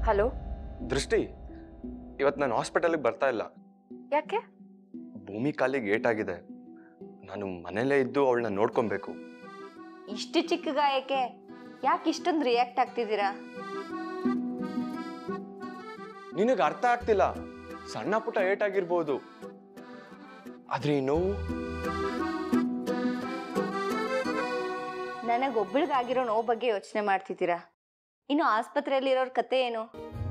hello ದೃಷ್ಟಿ ಇವತ್ತು ನಾನು ಹಾಸ್ಪಿಟಲ್ಗೆ ಬರ್ತಾ ಇಲ್ಲ ಯಾಕೆ ಭೂಮಿ ಕಾಲಿಗೆ ಏಟಾಗಿದೆ ನಾನು ಮನೇಲೇ ಇದ್ದು ಅವಳನ್ನ ನೋಡ್ಕೊಬೇಕು ಇಷ್ಟು ಚಿಕ್ಕ ಗಾಯಕ್ಕೆ ಯಾಕೆ ಇಷ್ಟೊಂದು ರಿಯಾಕ್ಟ್ ಆಗ್ತಿದ್ದೀರಾ ನಿನಗೆ ಅರ್ಥ ಆಗ್ತಿಲ್ಲ ಸಣ್ಣ ಪುಟ್ಟ ಏಟಾಗಿರ್ಬೋದು ಆದ್ರೆ ಈ ನೋವು ನನಗೊಬ್ಬಳಿಗಾಗಿರೋ ನೋವು ಬಗ್ಗೆ ಯೋಚನೆ ಮಾಡ್ತಿದ್ದೀರಾ ಇನ್ನು ಆಸ್ಪತ್ರೆಯಲ್ಲಿರೋರ್ ಕತೆ ಏನು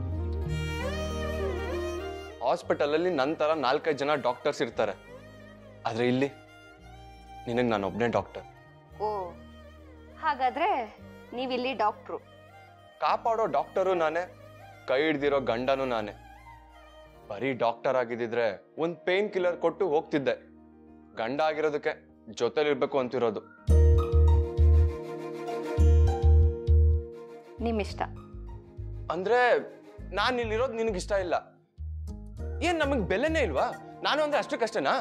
ಹಾಸ್ಪಿಟಲಲ್ಲಿ ನಂತರ ನಾಲ್ಕೈದು ಜನ ಡಾಕ್ಟರ್ಸ್ ಇರ್ತಾರೆ ಆದ್ರೆ ಇಲ್ಲಿ ನಿನಗೆ ನಾನು ಒಬ್ಬನೇ ಡಾಕ್ಟರ್ ಓ ಹಾಗಾದ್ರೆ ನೀವಿಲ್ಲಿ ಡಾಕ್ಟ್ರು ಕಾಪಾಡೋ ಡಾಕ್ಟರು ನಾನೇ ಕೈ ಹಿಡ್ದಿರೋ ಗಂಡನೂ ನಾನೇ ಬರೀ ಡಾಕ್ಟರ್ ಆಗಿದ್ದಿದ್ರೆ ಒಂದ್ ಪೇನ್ ಕಿಲ್ಲರ್ ಕೊಟ್ಟು ಹೋಗ್ತಿದ್ದೆ ಗಂಡ ಆಗಿರೋದಕ್ಕೆ ಜೊತೆಲಿರ್ಬೇಕು ಅಂತಿರೋದು ನಿಮ್ಮಿಷ್ಟ ಅಂದ್ರೆ ನಾನು ಇಲ್ಲಿರೋದು ನಿನಗೆ ಇಷ್ಟ ಇಲ್ಲ ಏನ್ ನಮಗ್ ಬೆಲೆನೇ ಇಲ್ವಾ ನಾನು ಅಂದ್ರೆ ಅಷ್ಟಕ್ಕಷ್ಟೇನಾ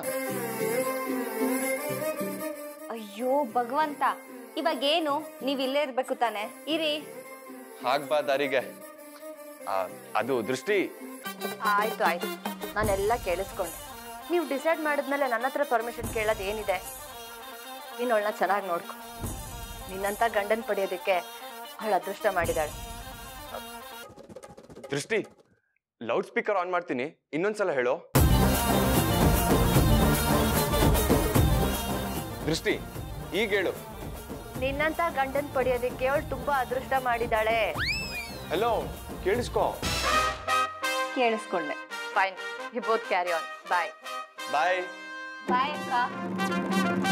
ಅಯ್ಯೋ ಭಗವಂತ ಇವಾಗ ಏನು ನೀವ್ ಇಲ್ಲೇ ಇರ್ಬೇಕು ತಾನೆ ಇರಿ ಹಾಗ್ಬಾ ದಾರಿಗೆ ಆ, ಅದು ದೃಷ್ಟಿ ಆಯ್ತು ಆಯ್ತು ನಾನೆಲ್ಲ ಕೇಳಿಸ್ಕೊಂಡೆ ನೀವು ಡಿಸೈಡ್ ಮಾಡಿದ್ಮೇಲೆ ನನ್ನ ಹತ್ರ ಪರ್ಮಿಷನ್ ಕೇಳೋದು ಏನಿದೆ ನೀನು ಅವಳನ್ನ ಚೆನ್ನಾಗಿ ನೋಡ್ಕೊ ನಿನ್ನಂತ ಗಂಡನ್ ಪಡೆಯೋದಕ್ಕೆ ಅವಳ ಅದೃಷ್ಟ ಮಾಡಿದಾಳೆ ದೃಷ್ಟಿ ಲೌಡ್ ಸ್ಪೀಕರ್ ಆನ್ ಮಾಡ್ತೀನಿ ಇನ್ನೊಂದ್ಸಲ ಹೇಳೋ ದೃಷ್ಟಿ ಈಗ ಹೇಳು ನಿನ್ನಂತ ಗಂಡನ್ ಪಡೆಯೋದಕ್ಕೆ ಅವಳು ತುಂಬಾ ಅದೃಷ್ಟ ಮಾಡಿದಾಳೆ ಹಲೋ ಕೇಳಿಸ್ಕೊ ಕೇಳಿಸ್ಕೊಂಡೆ fine you both carry on bye bye bye ಅಕ್ಕ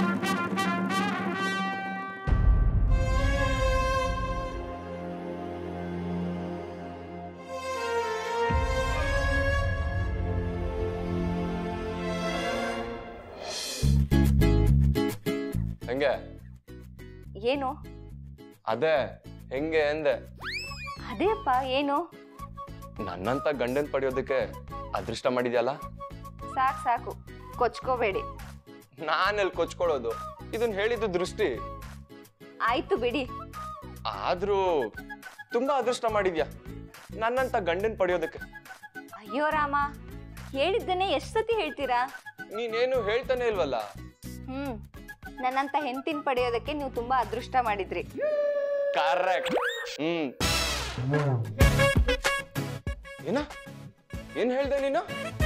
ಹೆಂಗೆ ಏನು ಅದೇ ಹೆಂಗೆ ಅಂದೆ ಅದೇಪ್ಪ ಏನು ನನ್ನಂತ ಗಂಡನ್ ಪಡೆಯೋದಕ್ಕೆ ಅದೃಷ್ಟ ಮಾಡಿದ್ಯಲ್ಲ ಸಾಕು ಸಾಕು ಕೊಚ್ಕೋಬೇಡಿ ನಾನೆಲ್ಲಿ ಕೊಚ್ಕೊಳ್ಳೋದು ಇದನ್ನ ಹೇಳಿದ್ದು ದೃಷ್ಟಿ ಆಯ್ತು ಬಿಡಿ ಆದ್ರೂ ತುಂಬಾ ಅದೃಷ್ಟ ಮಾಡಿದ್ಯಾ ನನ್ನಂತ ಗಂಡನ್ ಪಡೆಯೋದಕ್ಕೆ ಅಯ್ಯೋ ರಾಮ ಹೇಳಿದ್ದನ್ನೇ ಎಷ್ಟು ಸತಿ ಹೇಳ್ತೀರಾ ನೀನೇನು ಹೇಳ್ತಾನೆ ಇಲ್ವಲ್ಲ ಹ್ಮ್ ನನ್ನಂತ ಹೆಂಡತಿನ ಪಡೆಯೋದಕ್ಕೆ ನೀವು ತುಂಬಾ ಅದೃಷ್ಟ ಮಾಡಿದ್ರಿ ಕರೆಕ್ಟ್ ಹ್ಮ್ ಏನ ಏನ್ ಹೇಳ್ದೆ ನೀನು